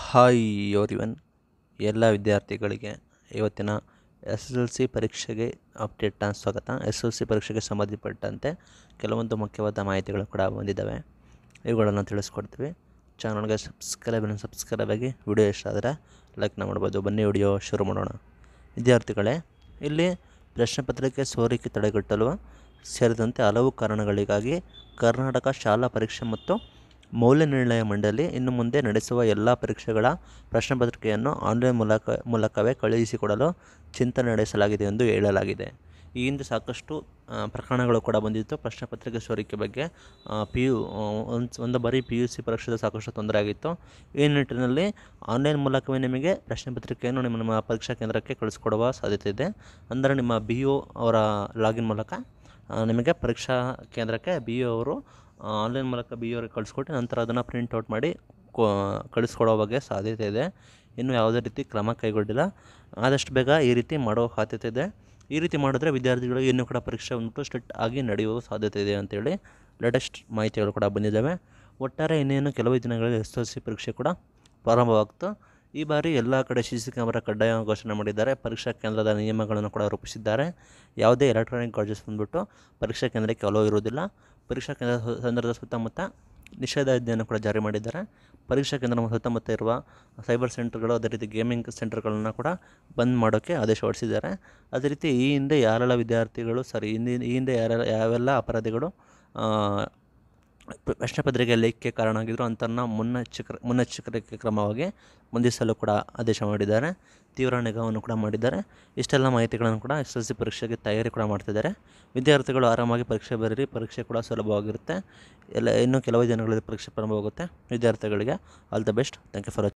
hi everyone ಎಲ್ಲ ವಿದ್ಯಾರ್ಥಿಗಳಿಗೆ ಇವತ್ತಿನ ಎಸ್ ಎಸ್ ಎಲ್ ಸಿ ಪರೀಕ್ಷೆಗೆ ಅಪ್ಡೇಟ್ನ ಸ್ವಾಗತ ಎಸ್ ಎಲ್ ಸಿ ಪರೀಕ್ಷೆಗೆ ಸಂಬಂಧಪಟ್ಟಂತೆ ಕೆಲವೊಂದು ಮುಖ್ಯವಾದ ಮಾಹಿತಿಗಳು ಕೂಡ ಬಂದಿದ್ದಾವೆ ಇವುಗಳನ್ನು ತಿಳಿಸ್ಕೊಡ್ತೀವಿ ಚಾನಲ್ಗೆ ಸಬ್ಸ್ಕ್ರೈಬ್ ಸಬ್ಸ್ಕ್ರೈಬ್ ಆಗಿ ವಿಡಿಯೋ ಇಷ್ಟ ಆದರೆ ಲೈಕ್ನ ಮಾಡ್ಬೋದು ಬನ್ನಿ ವಿಡಿಯೋ ಶುರು ಮಾಡೋಣ ವಿದ್ಯಾರ್ಥಿಗಳೇ ಇಲ್ಲಿ ಪ್ರಶ್ನೆ ಪತ್ರಿಕೆ ಸೋರಿಕೆ ತಡೆಗಟ್ಟಲು ಸೇರಿದಂತೆ ಹಲವು ಕಾರಣಗಳಿಗಾಗಿ ಕರ್ನಾಟಕ ಶಾಲಾ ಪರೀಕ್ಷೆ ಮತ್ತು ಮೌಲ್ಯ ನಿರ್ಣಯ ಮಂಡಳಿ ಇನ್ನು ಮುಂದೆ ನಡೆಸುವ ಎಲ್ಲ ಪರೀಕ್ಷೆಗಳ ಪ್ರಶ್ನೆ ಪತ್ರಿಕೆಯನ್ನು ಆನ್ಲೈನ್ ಮೂಲಕ ಮೂಲಕವೇ ಕಳುಹಿಸಿಕೊಡಲು ಚಿಂತನೆ ನಡೆಸಲಾಗಿದೆ ಎಂದು ಹೇಳಲಾಗಿದೆ ಈ ಹಿಂದೆ ಸಾಕಷ್ಟು ಆ, ಪ್ರಕರಣಗಳು ಕೂಡ ಬಂದಿತ್ತು ಪ್ರಶ್ನೆ ಪತ್ರಿಕೆ ಸೋರಿಕೆ ಬಗ್ಗೆ ಪಿ ಯು ಒಂದು ಒಂದು ಬಾರಿ ಪಿ ಯು ಸಿ ಪರೀಕ್ಷೆದ ಸಾಕಷ್ಟು ತೊಂದರೆ ಆಗಿತ್ತು ಈ ನಿಟ್ಟಿನಲ್ಲಿ ಆನ್ಲೈನ್ ಮೂಲಕವೇ ನಿಮಗೆ ಪ್ರಶ್ನೆ ಪತ್ರಿಕೆಯನ್ನು ನಿಮ್ಮ ನಿಮ್ಮ ಪರೀಕ್ಷಾ ಕೇಂದ್ರಕ್ಕೆ ಕಳಿಸ್ಕೊಡುವ ಸಾಧ್ಯತೆ ಇದೆ ಅಂದರೆ ನಿಮ್ಮ ಬಿ ಯು ಅವರ ಲಾಗಿನ್ ಮೂಲಕ ಆ, ನಿಮಗೆ ಪರೀಕ್ಷಾ ಕೇಂದ್ರಕ್ಕೆ ಬಿ ಯು ಅವರು ಆನ್ಲೈನ್ ಮೂಲಕ ಬಿ ಯು ಅವ್ರಿಗೆ ಕಳಿಸ್ಕೊಟ್ಟು ನಂತರ ಅದನ್ನು ಪ್ರಿಂಟ್ಔಟ್ ಮಾಡಿ ಕೊ ಕಳಿಸ್ಕೊಡೋ ಬಗ್ಗೆ ಸಾಧ್ಯತೆ ಇದೆ ಇನ್ನು ಯಾವುದೇ ರೀತಿ ಕ್ರಮ ಕೈಗೊಂಡಿಲ್ಲ ಆದಷ್ಟು ಬೇಗ ಈ ರೀತಿ ಮಾಡೋ ಸಾಧ್ಯತೆ ಇದೆ ಈ ರೀತಿ ಮಾಡಿದ್ರೆ ವಿದ್ಯಾರ್ಥಿಗಳಿಗೆ ಇನ್ನೂ ಕೂಡ ಪರೀಕ್ಷೆ ಉಂಟು ಸ್ಟ್ರಿಕ್ಟ್ ಆಗಿ ನಡೆಯುವ ಸಾಧ್ಯತೆ ಇದೆ ಅಂತೇಳಿ ಲೇಟೆಸ್ಟ್ ಮಾಹಿತಿಗಳು ಕೂಡ ಬಂದಿದ್ದಾವೆ ಒಟ್ಟಾರೆ ಇನ್ನೇನು ಕೆಲವು ದಿನಗಳಲ್ಲಿ ಎಸ್ ಎಲ್ ಸಿ ಪರೀಕ್ಷೆ ಕೂಡ ಪ್ರಾರಂಭವಾಗ್ತು ಈ ಬಾರಿ ಎಲ್ಲ ಕಡೆ ಸಿ ಸಿ ಕ್ಯಾಮರಾ ಕಡ್ಡಾಯ ಘೋಷಣೆ ಮಾಡಿದ್ದಾರೆ ಪರೀಕ್ಷಾ ಕೇಂದ್ರದ ನಿಯಮಗಳನ್ನು ಕೂಡ ರೂಪಿಸಿದ್ದಾರೆ ಯಾವುದೇ ಎಲೆಕ್ಟ್ರಾನಿಕ್ ಗಾಜೆಸ್ ಬಂದುಬಿಟ್ಟು ಪರೀಕ್ಷಾ ಕೇಂದ್ರಕ್ಕೆ ಅಲೋ ಇರುವುದಿಲ್ಲ ಪರೀಕ್ಷಾ ಕೇಂದ್ರ ಕೇಂದ್ರದ ಸುತ್ತಮುತ್ತ ನಿಷೇಧಾಜ್ಞೆಯನ್ನು ಕೂಡ ಜಾರಿ ಮಾಡಿದ್ದಾರೆ ಪರೀಕ್ಷಾ ಕೇಂದ್ರ ಸುತ್ತಮುತ್ತ ಇರುವ ಸೈಬರ್ ಸೆಂಟರ್ಗಳು ಅದೇ ರೀತಿ ಗೇಮಿಂಗ್ ಸೆಂಟರ್ಗಳನ್ನು ಕೂಡ ಬಂದ್ ಮಾಡೋಕ್ಕೆ ಆದೇಶ ಹೊರಡಿಸಿದ್ದಾರೆ ಅದೇ ರೀತಿ ಈ ಹಿಂದೆ ಯಾರೆಲ್ಲ ವಿದ್ಯಾರ್ಥಿಗಳು ಸಾರಿ ಹಿಂದೆ ಈ ಹಿಂದೆ ಯಾರೆಲ್ಲ ಯಾವೆಲ್ಲ ಅಪರಾಧಿಗಳು ಆ, ಪ- ಪ್ರಶ್ನೆ ಪತ್ರಿಕೆ ಲೇಖಕ್ಕೆ ಕಾರಣ ಆಗಿದ್ರು ಅಂಥನ್ನ ಮುನ್ನೆಚ್ಚರಿಕೆ ಮುನ್ನೆಚ್ಚರಿಕೆ ಕ್ರಮವಾಗಿ ಬಂಧಿಸಲು ಕೂಡ ಆದೇಶ ಮಾಡಿದ್ದಾರೆ ತೀವ್ರ ನಿಗಾವನ್ನು ಕೂಡ ಮಾಡಿದ್ದಾರೆ ಇಷ್ಟೆಲ್ಲ ಮಾಹಿತಿಗಳನ್ನು ಕೂಡ ಎಸ್ ಎಲ್ ಸಿ ಪರೀಕ್ಷೆಗೆ ತಯಾರಿ ಕೂಡ ಮಾಡ್ತಿದ್ದಾರೆ ವಿದ್ಯಾರ್ಥಿಗಳು ಆರಾಮಾಗಿ ಪರೀಕ್ಷೆ ಬರೀರಿ ಪರೀಕ್ಷೆ ಕೂಡ ಸುಲಭವಾಗಿರುತ್ತೆ ಎಲ್ಲ ಇನ್ನೂ ಕೆಲವು ದಿನಗಳಲ್ಲಿ ಪರೀಕ್ಷೆ ಪ್ರಾರಂಭವಾಗುತ್ತೆ ವಿದ್ಯಾರ್ಥಿಗಳಿಗೆ all the best thank you for